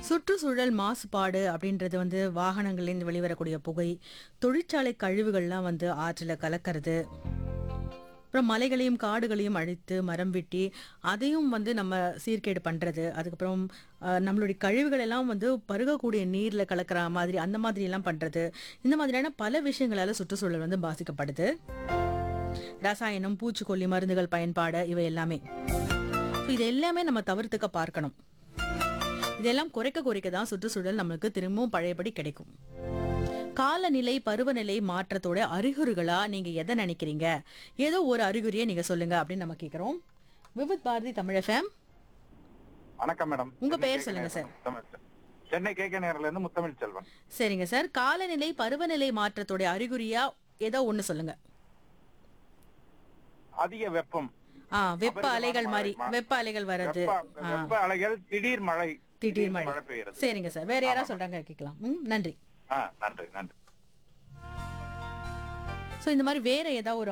சுற்றுச்சூழல் மாசுபாடு அப்படின்றது வந்து வாகனங்கள்லேருந்து வெளிவரக்கூடிய புகை தொழிற்சாலை கழிவுகள்லாம் வந்து ஆற்றில் கலக்கிறது அப்புறம் மலைகளையும் காடுகளையும் அழித்து மரம் வெட்டி அதையும் வந்து நம்ம சீர்கேடு பண்ணுறது அதுக்கப்புறம் அஹ், நம்மளுடைய கழிவுகள் எல்லாம் வந்து பருகக்கூடிய நீரில் கலக்கிற மாதிரி அந்த மாதிரி எல்லாம் பண்ணுறது இந்த மாதிரியான பல விஷயங்களால சுற்றுச்சூழல் வந்து பாதிக்கப்படுது ரசாயனம் பூச்சிக்கொல்லி மருந்துகள் பயன்பாடு இவை எல்லாமே So, இது எல்லாமே நம்ம தவிர்த்துக்க பார்க்கணும் இதெல்லாம் குறைக்க குறைக்க தான் சுற்றுச்சூழல் நம்மளுக்கு திரும்பவும் பழையபடி கிடைக்கும் காலநிலை பருவநிலை மாற்றத்தோட அறிகுறிகளா நீங்க எதை நினைக்கிறீங்க ஏதோ ஒரு அறிகுறியை நீங்க சொல்லுங்க அப்படின்னு நம்ம கேக்குறோம் விவித் பாரதி தமிழ் எஃப்எம் வணக்கம் மேடம் உங்க சென்னை பெயர் KK சொல்லுங்க நேரம் sir. Muthamizh Selvan. Chennai K K நேரில் இருந்து முத்தமிழ் செல்வன் சரிங்க சார் காலநிலை பருவநிலை மாற்றத்தோட அறிகுறியா ஏதோ ஒண்ணு சொல்லுங்க அதிக வெப்பம் ஆ வெப்ப அபரிதமான அலைகள் மாதிரி மழை. வெப்ப அலைகள் வர்றது வெப்ப ஆ, வெப்ப அலைகள் திடீர் மழை திடீர் மழை மழை பெய்யுறது சரிங்க சார் வேற யாராவது சொல்றாங்க கேட்கலாம் ம் நன்றி ஆ நன்றி நன்றி ஸோ இந்த மாதிரி வேற ஏதாவது ஒரு